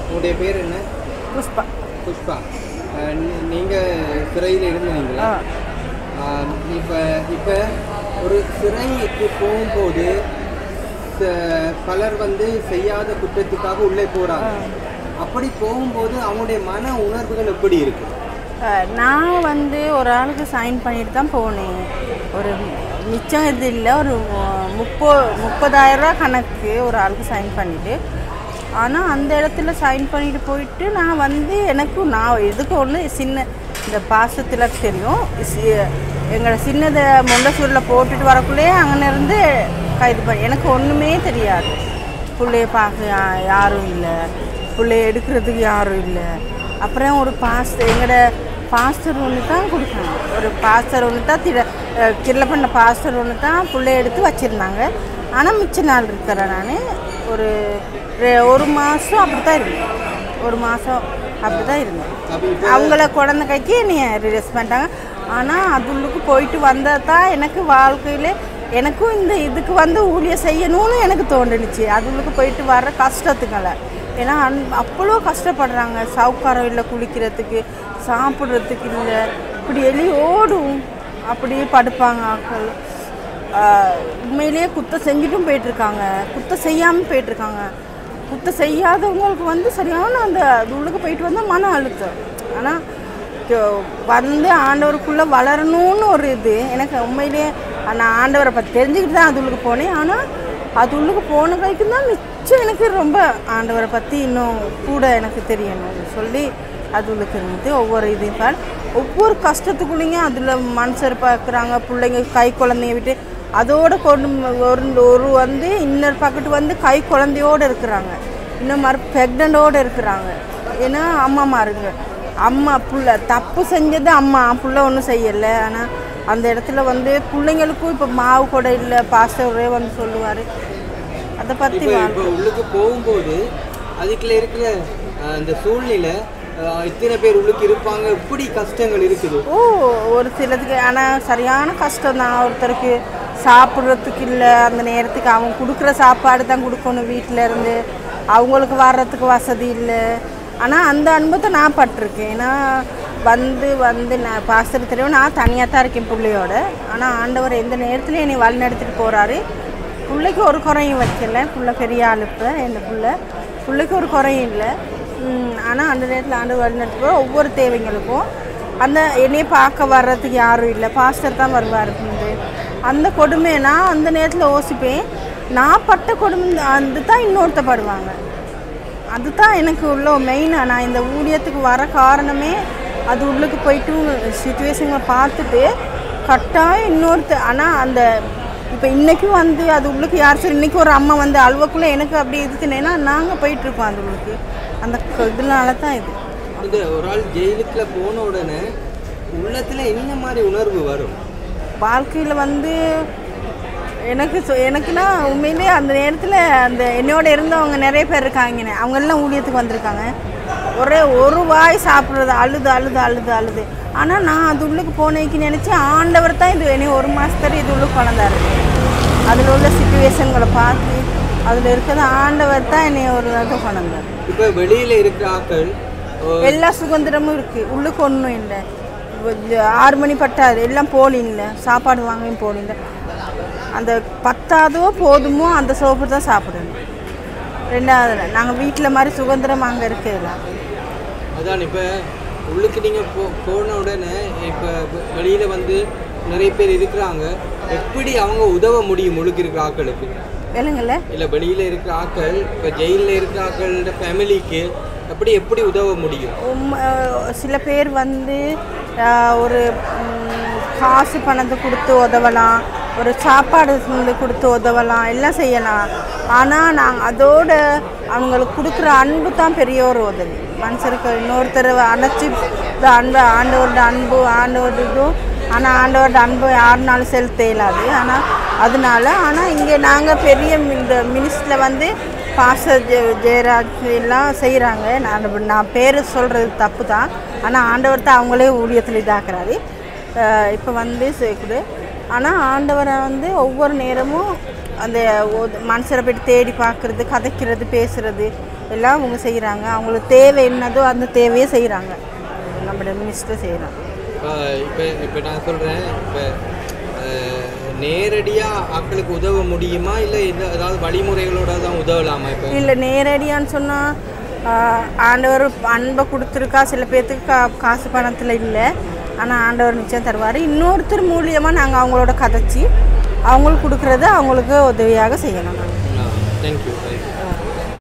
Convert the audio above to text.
உங்களுடைய பேர் என்ன புஷ்பா புஷ்பா அஹ் நீ- நீங்க சிறையில் இருந்தீங்களா ஆ இப்போ இப்போ ஒரு சிறைக்கு போகும்போது ச- பலர் வந்து செய்யாத குற்றத்துக்காக உள்ளே போறாங்க அப்படி போகும்போது அவங்களுடைய மன உணர்வுகள் எப்படி இருக்கு அஹ், நான் வந்து ஒரு ஆளுக்கு சைன் பண்ணிட்டு தான் போனேன் ஒரு மிச்சம் இது இல்லை ஒரு முப்போ முப்பதாயிரரூவா கணக்கு ஒரு ஆளுக்கு சைன் பண்ணிவிட்டு ஆனால் அந்த இடத்துல சைன் பண்ணிட்டு போயிட்டு நான் வந்து எனக்கு நான் எதுக்கு ஒன்று சின்ன இந்த பாசத்தில் தெரியும் சி- எங்களை சின்னதை முண்டசூரில் போட்டுட்டு வரக்குள்ளேயே அங்கேருந்து கைது பண்ணி எனக்கு ஒன்றுமே தெரியாது பிள்ளைய பார்க்க யா- யாரும் இல்லை பிள்ளைய எடுக்கிறதுக்கு யாரும் இல்லை அப்புறம் ஒரு பாஸ்டர் எங்களோட பாஸ்டர் ஒன்று தான் கொடுத்தாங்க ஒரு பாஸ்டர் ஒன்று தான் திர கிரில் பண்ண பாஸ்டர் ஒன்று தான் பிள்ளைய எடுத்து வச்சுருந்தாங்க ஆனால் மிச்ச நாள் இருக்கிறேன் நான் ஒரு ரெ- ஒரு மாதம் அப்படி தான் இருந்தேன் ஒரு மாதம் அப்படி தான் இருந்தேன் அப்போ இப்போ அவங்கள குழந்தை கைக்கு என்னைய ரிலீஸ் பண்ணிட்டாங்க ஆனால் அதுள்ளுக்கு போயிட்டு வந்தால் தான் எனக்கு வாழ்க்கையில் எனக்கும் இந்த இதுக்கு வந்து ஊழியம் செய்யணும்னு எனக்கு தோணுச்சு அதுள்ளுக்கு போயிட்டு வர்ற கஷ்டத்துக்களை ஏன்னா அந் அவ்வளோ கஷ்டப்படுறாங்க சவுக்காரம் இல்லை குளிக்கிறதுக்கு சாப்பிட்றதுக்கு இல்லை இப்படி எலி ஓடும் அப்படியே படுப்பாங்க ஆட்கள் ஆஹ் உண்மையிலேயே குத்தம் செஞ்சுட்டும் போயிட்டுருக்காங்க குத்தம் செய்யாமல் போயிட்டுருக்காங்க குத்தம் செய்யாதவங்களுக்கு வந்து சரியான அந்த அது உள்ளுக்கு போயிட்டு வந்தால் மன அழுத்தம் ஆனால் வந்து ஆண்டவருக்குள்ளே வளரணும்னு ஒரு இது எனக்கு உண்மையிலேயே நான் ஆண்டவரை பற்றி தெரிஞ்சுக்கிட்டு தான் அது உள்ளுக்கு போனேன் ஆனால் அது உள்ளுக்கு போன கைக்கு தான் மிச்சம் எனக்கு ரொம்ப ஆண்டவரை பற்றி இன்னும் கூட எனக்கு தெரியணும் சொல்லி அது உள்ளுக்கு இருந்து ஒவ்வொரு இதையும் பார் ஒவ்வொரு கஷ்டத்துக்குள்ளேயும் அதில் மனுஷர் பார்க்குறாங்க பிள்ளைங்க கை குழந்தைய விட்டு அதோட கொண்டு ஒரு ஒரு வந்து இன்னொரு பக்கத்து வந்து கை குழந்தையோடு இருக்கிறாங்க இன்னும் மறு ப்ரெக்னெண்ட்டோடு இருக்கிறாங்க ஏன்னா அம்மா மாருங்க அம்மா புள்ள தப்பு செஞ்சது அம்மா புள்ள ஒன்றும் செய்யலை ஆனால் அந்த இடத்துல வந்து பிள்ளைங்களுக்கும் இப்போ மாவு கூட இல்லை பாஸ்டரே வந்து சொல்லுவார் அதை பற்றி இப்போ இப்போ உள்ளுக்கு போகும்போது அதுக்குள்ள இருக்கிற அஹ், அந்த சூழ்நிலை அஹ், இத்தனை பேர் உள்ளுக்கு இருப்பாங்க இப்படி கஷ்டங்கள் இருக்குது ஓ ஒரு சிலதுக்கு ஆனால் சரியான கஷ்டம் தான் ஒருத்தருக்கு சாப்பிட்றதுக்கு இல்லை அந்த நேரத்துக்கு அவங்க கொடுக்குற சாப்பாடு தான் கொடுக்கணும் வீட்டில் இருந்து அவங்களுக்கு வர்றதுக்கு வசதி இல்லை ஆனால் அந்த அனுபவத்தை நான் பட்டிருக்கேன் ஏன்னா வந்து வந்து நான் பாஸ்டர் தெரியும் நான் தனியாக தான் இருக்கேன் பிள்ளையோட ஆனால் ஆண்டவர் எந்த நேரத்துலையும் என்னை வழி நடத்திட்டு போகிறாரு பிள்ளைக்கு ஒரு குறையும் வைக்கல புள்ள பெரிய ஆளுப்ப என் புள்ள பிள்ளைக்கு ஒரு குறையும் இல்லை ஆனால் அந்த நேரத்தில் ஆண்டு வழி நடத்தி போகிற ஒவ்வொரு தேவைங்களுக்கும் அந்த என்னைய பார்க்க வர்றதுக்கு யாரும் இல்லை பாஸ்டர் தான் வருவார் வந்து அந்த கொடுமை நான் அந்த நேரத்தில் யோசிப்பேன் நான் பட்ட கொடுமை அது தான் இன்னொருத்த படுவாங்க அதுதான் எனக்கு உள்ள மெயினாக நான் இந்த ஊழியத்துக்கு வர காரணமே அது உள்ளுக்கு போயிட்டு சுச்சுவேஷனை பார்த்துட்டு கட்டாயம் இன்னொருத்த ஆனால் அந்த இப்போ இன்றைக்கும் வந்து அது உள்ளுக்கு யார் சரி இன்றைக்கி ஒரு அம்மா வந்து அழுவக்குள்ளே எனக்கு அப்படி இருக்குன்னா நாங்கள் போயிட்டுருக்கோம் அது உள்ளுக்கு அந்த க- இதனால தான் இது இந்த ஒரு ஆள் ஜெயிலுக்குள்ள போன உடனே உள்ளத்துல என்ன மாதிரி உணர்வு வரும் வாழ்க்கையில் வந்து எனக்கு சொ- எனக்குன்னா உண்மையிலே அந்த நேரத்தில் அந்த என்னோட இருந்தவங்க நிறைய பேர் இருக்காங்கண்ணே அவங்க எல்லாம் ஊழியத்துக்கு வந்திருக்காங்க ஒரே ஒரு வாய் சாப்பிட்றது அழுது அழுது அழுது அழுது ஆனால் நான் அது உள்ளுக்கு போனேக்கு நினச்சி ஆண்டவர் தான் இது என்னை ஒரு மாதத்துல இது உள்ளுக்கு கொண்டாரு அதில் உள்ள சுச்சுவேஷன்களை பார்த்து அதில் இருக்கிறது ஆண்டவர் தான் என்னை ஒரு இதை கொண்டாந்தார் இப்போ வெளியில இருக்கிற ஆட்கள் அஹ், எல்லா சுதந்திரமும் இருக்குது உள்ளுக்கு ஒன்றும் இல்லை இந்த ஆறு மணி பட்டாது எல்லாம் போலிங்கள சாப்பாடு வாங்கவும் போலிங்க அந்த பத்தாதோ போதுமோ அந்த சோப்பு தான் சாப்பிடணும் ரெண்டாவது நாங்கள் வீட்டில் மாதிரி சுதந்திரம் அங்கே இருக்கிறதுல அதான் இப்போ உள்ளுக்கு நீங்கள் போ போன உடனே இப்போ வெளியில் வந்து நிறைய பேர் இருக்கிறாங்க எப்படி அவங்க உதவ முடியும் உள்ளுக்கு இருக்கிற ஆட்களுக்கு இல்லைங்கள இல்லை வெளியில் இருக்கிற ஆட்கள் இப்போ ஜெயிலில் இருக்கிற ஆட்களோட ஃபேமிலிக்கு எப்படி எப்படி உதவ முடியும் உம், அஹ், சில பேர் வந்து அஹ், ஒரு ம், காசு பணத்தை கொடுத்து உதவலாம் ஒரு சாப்பாடு வந்து கொடுத்து உதவலாம் எல்லாம் செய்யலாம் ஆனால் நாங்கள் அதோட அவங்களுக்கு கொடுக்குற அன்பு தான் பெரிய ஒரு உதவி மனுஷருக்கு இன்னொருத்தர் அணைச்சி இந்த அன்பு ஆண்டவரோட அன்பு ஆண்டவர் இதுவும் ஆனால் ஆண்டவரோட அன்பு யாருனாலும் செலுத்த இயலாது ஆனால் அதனால ஆனால் இங்கே நாங்கள் பெரிய இந்த மினிஸ்டில் வந்து பாஸ்டர் ஜெ ஜெயராஜ் எல்லாம் செய்கிறாங்க நான் நான் பேர் சொல்கிறது தப்பு தான் ஆனால் ஆண்டவர் தான் அவங்களே ஊழியத்தில் இதாக்குறாரு இப்போ வந்து சேர்க்குது ஆனால் ஆண்டவரை வந்து ஒவ்வொரு நேரமும் அந்த ஒ- மனுஷரை போயிட்டு தேடி பார்க்குறது கதைக்கிறது பேசுறது எல்லாம் அவங்க செய்கிறாங்க அவங்களுக்கு தேவை என்னதோ அந்த தேவையை செய்கிறாங்க நம்மளோட மினிஸ்டர் செய்கிறாங்க இப்போ இப்போ நான் சொல்கிறேன் இப்போ நேரடியாக ஆட்களுக்கு உதவ முடியுமா இல்லை எந்த ஏதாவது வழிமுறைகளோட தான் உதவலாமா இப்போ இல்லை நேரடியான்னு சொன்னால் ஆண்டவர் அன்பை கொடுத்துருக்கா சில பேர்த்துக்கு கா காசு பணத்தில் இல்லை ஆனால் ஆண்டவர் நிச்சயம் தருவார் இன்னொருத்தர் மூலியமாக நாங்கள் அவங்களோட கதைச்சி அவங்களுக்கு கொடுக்குறத அவங்களுக்கு உதவியாக செய்யணும் நாங்கள் தேங்க்யூ